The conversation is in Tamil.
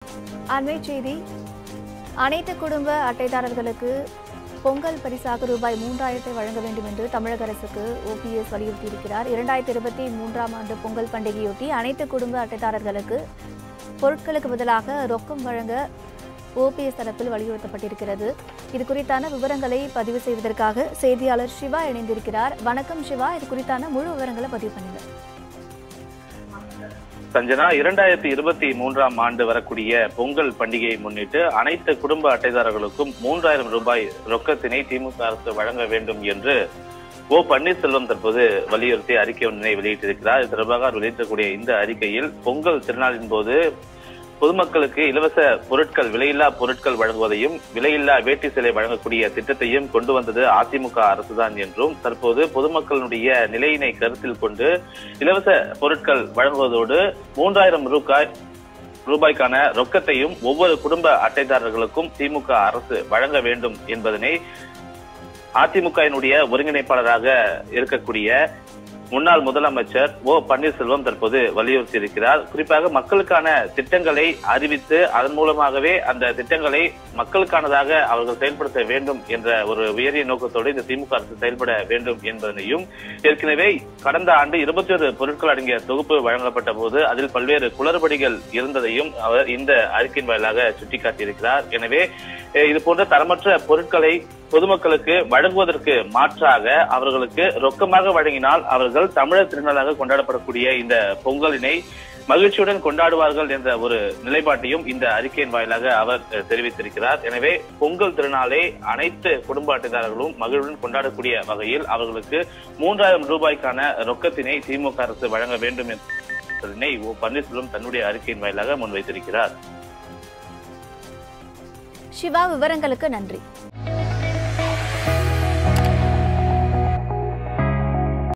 அண்மை செய்தி அனைத்து குடும்ப அட்டைதாரர்களுக்கு பொங்கல் பரிசாக ரூபாய் மூன்றாயிரத்தை வழங்க வேண்டும் என்று தமிழக அரசுக்கு ஓபிஎஸ் வலியுறுத்தியிருக்கிறார் இரண்டாயிரத்தி இருபத்தி மூன்றாம் ஆண்டு பொங்கல் பண்டிகையொட்டி அனைத்து குடும்ப அட்டைதாரர்களுக்கு பொருட்களுக்கு பதிலாக ரொக்கம் வழங்க ஓபிஎஸ் தரப்பில் வலியுறுத்தப்பட்டிருக்கிறது இது குறித்தான விவரங்களை பதிவு செய்வதற்காக செய்தியாளர் சிவா இணைந்திருக்கிறார் வணக்கம் சிவா இது குறித்தான முழு விவரங்களை பதிவு பண்ணுங்க சஞ்சனா இரண்டாயிரத்தி இருபத்தி மூன்றாம் ஆண்டு வரக்கூடிய பொங்கல் பண்டிகையை முன்னிட்டு அனைத்து குடும்ப அட்டைதாரர்களுக்கும் மூன்றாயிரம் ரூபாய் ரொக்கத்தினை திமுக அரசு வழங்க வேண்டும் என்று ஓ பன்னீர்செல்வம் தற்போது வலியுறுத்தி அறிக்கை ஒன்றினை வெளியிட்டிருக்கிறார் இது தொடர்பாக அவர் வெளியிட்டக்கூடிய இந்த அறிக்கையில் பொங்கல் திருநாளின் போது பொதுமக்களுக்கு இலவச பொருட்கள் விலையில்லா பொருட்கள் வழங்குவதையும் விலையில்லா வேட்டி சிலை வழங்கக்கூடிய திட்டத்தையும் கொண்டு வந்தது அதிமுக அரசுதான் என்றும் தற்போது பொதுமக்களுடைய நிலையினை கருத்தில் கொண்டு இலவச பொருட்கள் வழங்குவதோடு மூன்றாயிரம் ரூபாய் ரூபாய்க்கான ரொக்கத்தையும் ஒவ்வொரு குடும்ப அட்டைதாரர்களுக்கும் திமுக அரசு வழங்க வேண்டும் என்பதனை அதிமுகவினுடைய ஒருங்கிணைப்பாளராக இருக்கக்கூடிய முன்னாள் முதலமைச்சர் ஓ பன்னீர்செல்வம் தற்போது வலியுறுத்தி இருக்கிறார் குறிப்பாக மக்களுக்கான திட்டங்களை அறிவித்து அதன் மூலமாகவே அந்த திட்டங்களை மக்களுக்கானதாக அவர்கள் செயல்படுத்த வேண்டும் என்ற ஒரு உயரிய நோக்கத்தோடு இந்த திமுக அரசு செயல்பட வேண்டும் என்பதனையும் ஏற்கனவே கடந்த ஆண்டு இருபத்தி ஒரு பொருட்கள் அடங்கிய தொகுப்பு வழங்கப்பட்ட போது அதில் பல்வேறு குளறுபடிகள் இருந்ததையும் அவர் இந்த அறிக்கையின் வாயிலாக சுட்டிக்காட்டியிருக்கிறார் எனவே அஹ், இது போன்ற தரமற்ற பொருட்களை பொதுமக்களுக்கு வழங்குவதற்கு மாற்றாக அவர்களுக்கு ரொக்கமாக வழங்கினால் அவர்கள் தமிழர் திருநாளாக கொண்டாடப்படக்கூடிய இந்த பொங்கலினை மகிழ்ச்சியுடன் கொண்டாடுவார்கள் என்ற ஒரு நிலைப்பாட்டையும் இந்த அறிக்கையின் வாயிலாக அவர் அஹ், தெரிவித்திருக்கிறார் எனவே பொங்கல் திருநாளை அனைத்து குடும்ப அட்டைதாரர்களும் மகிழ்வுடன் கொண்டாடக்கூடிய வகையில் அவர்களுக்கு மூன்றாயிரம் ரூபாய்க்கான ரொக்கத்தினை திமுக அரசு வழங்க வேண்டும் என்பதனை ஓ பன்னீர்செல்வம் தன்னுடைய அறிக்கையின் வாயிலாக முன்வைத்திருக்கிறார் சிவா விவரங்களுக்கு நன்றி